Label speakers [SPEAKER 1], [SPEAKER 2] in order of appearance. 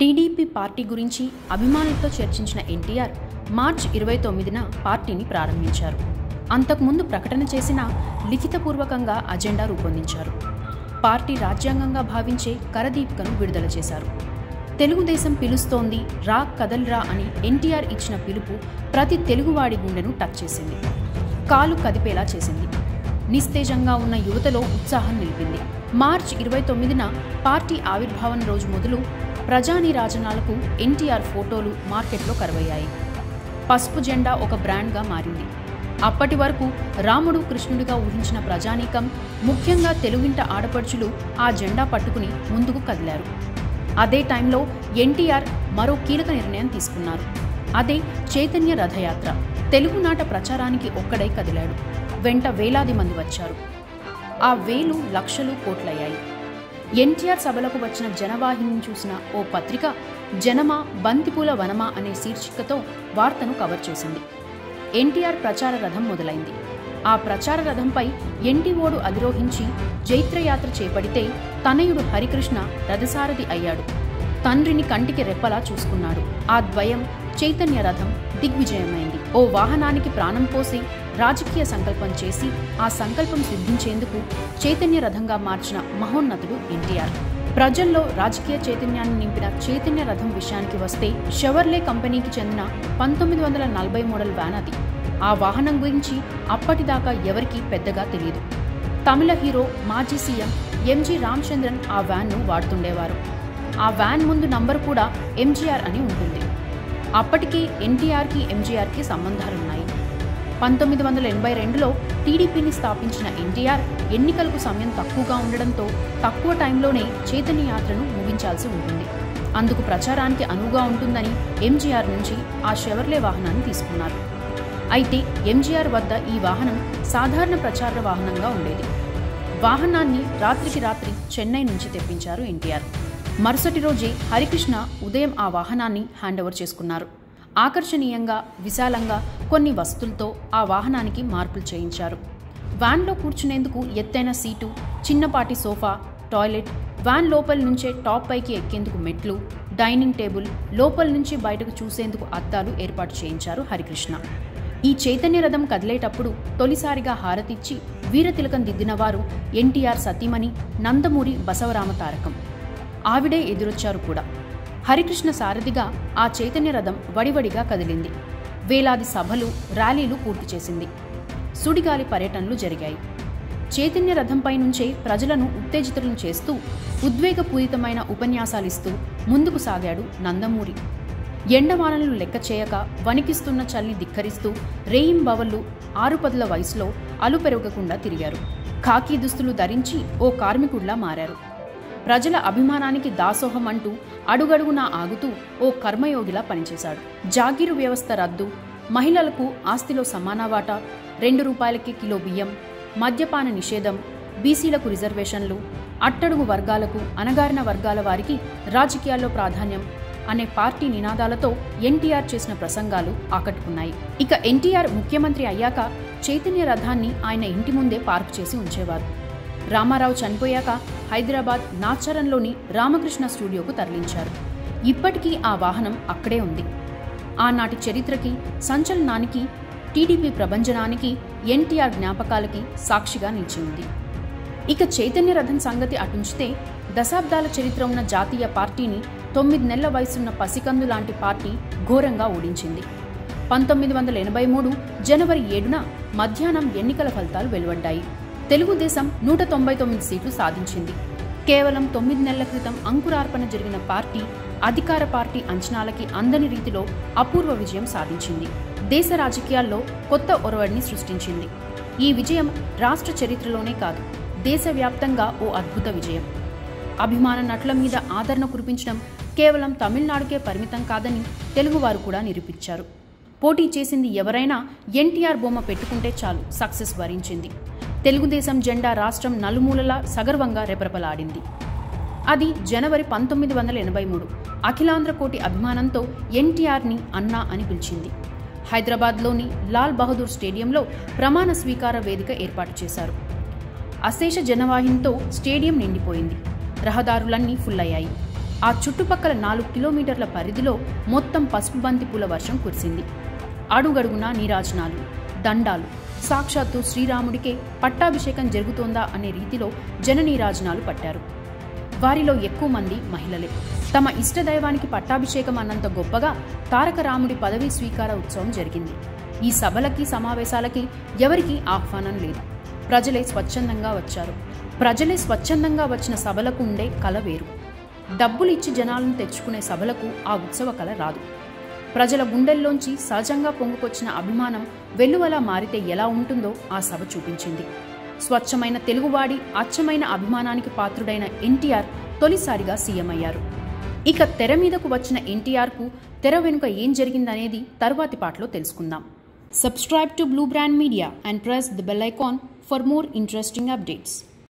[SPEAKER 1] TDP party గురించి అభిమానులతో చర్చించిన ఎన్టీఆర్ మార్చి ఇరవై తొమ్మిదిన పార్టీని ప్రారంభించారు అంతకుముందు ప్రకటన చేసిన లిఖితపూర్వకంగా అజెండా రూపొందించారు పార్టీ రాజ్యాంగంగా భావించే కరదీపికను విడుదల చేశారు తెలుగుదేశం పిలుస్తోంది రా కదల్రా అని ఎన్టీఆర్ ఇచ్చిన పిలుపు ప్రతి తెలుగువాడి గుండెను టచ్ చేసింది కాలు కదిపేలా చేసింది నిస్తేజంగా ఉన్న యువతలో ఉత్సాహం నిలిపింది మార్చి ఇరవై తొమ్మిదిన పార్టీ ఆవిర్భావం రోజు మొదలు ప్రజాని రాజనాలకు ఎన్టీఆర్ ఫోటోలు మార్కెట్లో కరువయ్యాయి పసుపు జెండా ఒక బ్రాండ్గా మారింది అప్పటి వరకు రాముడు కృష్ణుడిగా ఊహించిన ప్రజానీకం ముఖ్యంగా తెలుగింట ఆడపడుచులు ఆ జెండా పట్టుకుని ముందుకు కదిలారు అదే టైంలో ఎన్టీఆర్ మరో కీలక నిర్ణయం తీసుకున్నారు అదే చైతన్య రథయాత్ర తెలుగునాట ప్రచారానికి ఒక్కడై కదిలాడు వెంట వేలాది మంది వచ్చారు ఆ వేలు లక్షలు కోట్లయ్యాయి ఎన్టీఆర్ సభలకు వచ్చిన జనవాహిని చూసిన ఓ పత్రిక జనమా బంతిపూల వనమా అనే శీర్షికతో వార్తను కవర్ చేసింది ఎన్టీఆర్ ప్రచార రథం మొదలైంది ఆ ప్రచార రథంపై ఎన్టీఓడు అధిరోహించి జైత్రయాత్ర చేపడితే తనయుడు హరికృష్ణ రథసారథి అయ్యాడు తండ్రిని కంటికి రెప్పలా చూసుకున్నాడు ఆ ద్వయం చైతన్య రథం దిగ్విజయమైంది ఓ వాహనానికి ప్రాణం పోసి రాజకీయ సంకల్పం చేసి ఆ సంకల్పం సిద్ధించేందుకు చైతన్య రథంగా మార్చిన మహోన్నతుడు ఎన్టీఆర్ ప్రజల్లో రాజకీయ చైతన్యాన్ని నింపిన చైతన్య రథం విషయానికి వస్తే షెవర్లే కంపెనీకి చెందిన పంతొమ్మిది వందల నలభై మోడల్ వ్యాన్ అది ఆ వాహనం గురించి అప్పటిదాకా ఎవరికీ పెద్దగా తెలియదు తమిళ హీరో మాజీ సీఎం ఎంజి రామచంద్రన్ ఆ వ్యాన్ను వాడుతుండేవారు ఆ వ్యాన్ ముందు నంబర్ కూడా ఎంజీఆర్ అని ఉంటుంది అప్పటికే ఎన్టీఆర్కి ఎంజీఆర్కి సంబంధాలున్నాయి పంతొమ్మిది వందల ఎనభై రెండులో టీడీపీని స్థాపించిన ఎన్టీఆర్ ఎన్నికలకు సమయం తక్కువగా ఉండడంతో తక్కువ టైంలోనే చైతన్య యాత్రను ముగించాల్సి ఉంటుంది అందుకు ప్రచారానికి అనువుగా ఉంటుందని ఎంజీఆర్ నుంచి ఆ షెవర్లే వాహనాన్ని తీసుకున్నారు అయితే ఎంజీఆర్ వద్ద ఈ వాహనం సాధారణ ప్రచార వాహనంగా ఉండేది వాహనాన్ని రాత్రికి రాత్రి చెన్నై నుంచి తెప్పించారు ఎన్టీఆర్ మరుసటి రోజే హరికృష్ణ ఉదయం ఆ వాహనాన్ని హ్యాండోవర్ చేసుకున్నారు ఆకర్షణీయంగా విశాలంగా కొన్ని వస్తువులతో ఆ వాహనానికి మార్పులు చేయించారు వ్యాన్లో కూర్చునేందుకు ఎత్తైన సీటు చిన్నపాటి సోఫా టాయిలెట్ వ్యాన్ లోపల నుంచే టాప్ పైకి ఎక్కేందుకు మెట్లు డైనింగ్ టేబుల్ లోపల నుంచి బయటకు చూసేందుకు అద్దాలు ఏర్పాటు చేయించారు హరికృష్ణ ఈ చైతన్య రథం కదిలేటప్పుడు తొలిసారిగా హారతిచ్చి వీరతిలకం దిద్దిన వారు ఎన్టీఆర్ సతీమణి నందమూరి బసవరామ తారకం ఆవిడే ఎదురొచ్చారు కూడా హరికృష్ణ సారథిగా ఆ చైతన్య రథం వడివడిగా కదిలింది వేలాది సభలు ర్యాలీలు పూర్తి చేసింది సుడిగాలి పర్యటనలు జరిగాయి చైతన్య రథంపై నుంచే ప్రజలను ఉత్తేజితులను చేస్తూ ఉద్వేగపూరితమైన ఉపన్యాసాలిస్తూ ముందుకు సాగాడు నందమూరి ఎండవానలను లెక్క చేయక వణికిస్తున్న చల్లి ధిక్కరిస్తూ రేయింబవళ్ళు ఆరుపదుల వయసులో అలుపెరగకుండా తిరిగారు ఖాకీ దుస్తులు ధరించి ఓ కార్మికుడిలా మారారు ప్రజల అభిమానానికి దాసోహం అంటూ అడుగడుగునా ఆగుతూ ఓ కర్మయోగిలా పనిచేశాడు జాగీరు వ్యవస్థ రద్దు మహిళలకు ఆస్తిలో సమాన వాటా రెండు రూపాయలకి కిలో బియ్యం మద్యపాన నిషేధం బీసీలకు రిజర్వేషన్లు అట్టడుగు వర్గాలకు అణగారిన వర్గాల వారికి రాజకీయాల్లో ప్రాధాన్యం అనే పార్టీ నినాదాలతో ఎన్టీఆర్ చేసిన ప్రసంగాలు ఆకట్టుకున్నాయి ఇక ఎన్టీఆర్ ముఖ్యమంత్రి అయ్యాక చైతన్య రథాన్ని ఆయన ఇంటి ముందే పార్క్ చేసి ఉంచేవారు రామారావు చనిపోయాక హైదరాబాద్ నాచారంలోని రామకృష్ణ స్టూడియోకు తరలించారు ఇప్పటికీ ఆ వాహనం అక్కడే ఉంది ఆనాటి చరిత్రకి సంచలనానికి టీడీపీ ప్రభంజనానికి ఎన్టీఆర్ జ్ఞాపకాలకి సాక్షిగా నిలిచింది ఇక చైతన్య రథం సంగతి అటుంచితే దశాబ్దాల చరిత్ర ఉన్న జాతీయ పార్టీని తొమ్మిది నెలల వయసున్న పసికందు లాంటి పార్టీ ఘోరంగా ఓడించింది పంతొమ్మిది వందల ఎనభై మూడు జనవరి ఏడున మధ్యాహ్నం ఎన్నికల ఫలితాలు వెలువడ్డాయి తెలుగుదేశం నూట తొంభై తొమ్మిది సీట్లు సాధించింది కేవలం తొమ్మిది నెలల క్రితం అంకురార్పణ జరిగిన పార్టీ అధికార పార్టీ అంచనాలకి అందని రీతిలో అపూర్వ విజయం సాధించింది దేశ రాజకీయాల్లో కొత్త ఒరవడిని సృష్టించింది ఈ విజయం రాష్ట్ర చరిత్రలోనే కాదు దేశవ్యాప్తంగా ఓ అద్భుత విజయం అభిమాన నటుల మీద ఆదరణ కురిపించడం కేవలం తమిళనాడుకే పరిమితం కాదని తెలుగువారు కూడా నిరూపించారు పోటీ చేసింది ఎవరైనా ఎన్టీఆర్ బొమ్మ పెట్టుకుంటే చాలు సక్సెస్ వరించింది తెలుగుదేశం జెండా రాష్ట్రం నలుమూలలా సగర్వంగా రెపరెపలాడింది అది జనవరి పంతొమ్మిది వందల ఎనభై మూడు అఖిలాంధ్ర కోటి అభిమానంతో ఎన్టీఆర్ని అన్నా అని పిలిచింది హైదరాబాద్లోని లాల్ బహదూర్ స్టేడియంలో ప్రమాణ స్వీకార వేదిక ఏర్పాటు చేశారు అశేష జనవాహినితో స్టేడియం నిండిపోయింది రహదారులన్నీ ఫుల్ అయ్యాయి ఆ చుట్టుపక్కల నాలుగు కిలోమీటర్ల పరిధిలో మొత్తం పసుపు బంతి పూల వర్షం కురిసింది అడుగడుగునా నీరాజనాలు దండాలు సాక్షాత్తు శ్రీరాముడికే పట్టాభిషేకం జరుగుతోందా అనే రీతిలో జననీరాజనాలు పట్టారు వారిలో ఎక్కువ మంది మహిళలే తమ ఇష్టదైవానికి పట్టాభిషేకం అన్నంత గొప్పగా తారక రాముడి పదవీ స్వీకార ఉత్సవం జరిగింది ఈ సభలకి సమావేశాలకి ఎవరికీ ఆహ్వానం లేదు ప్రజలే స్వచ్ఛందంగా వచ్చారు ప్రజలే స్వచ్ఛందంగా వచ్చిన సభలకు ఉండే కల వేరు డబ్బులు ఇచ్చి జనాలను తెచ్చుకునే సభలకు ఆ ఉత్సవ కల రాదు ప్రజల గుండెల్లోంచి సహజంగా పొంగుకొచ్చిన అభిమానం వెల్లువలా మారితే ఎలా ఉంటుందో ఆ సభ చూపించింది స్వచ్ఛమైన తెలుగువాడి అచ్చమైన అభిమానానికి పాత్రుడైన ఎన్టీఆర్ తొలిసారిగా సీఎం అయ్యారు ఇక తెర మీదకు వచ్చిన ఎన్టీఆర్కు తెర వెనుక ఏం జరిగిందనేది తర్వాతి పాటలో తెలుసుకుందాం subscribe to blue brand media and press the bell icon for more interesting updates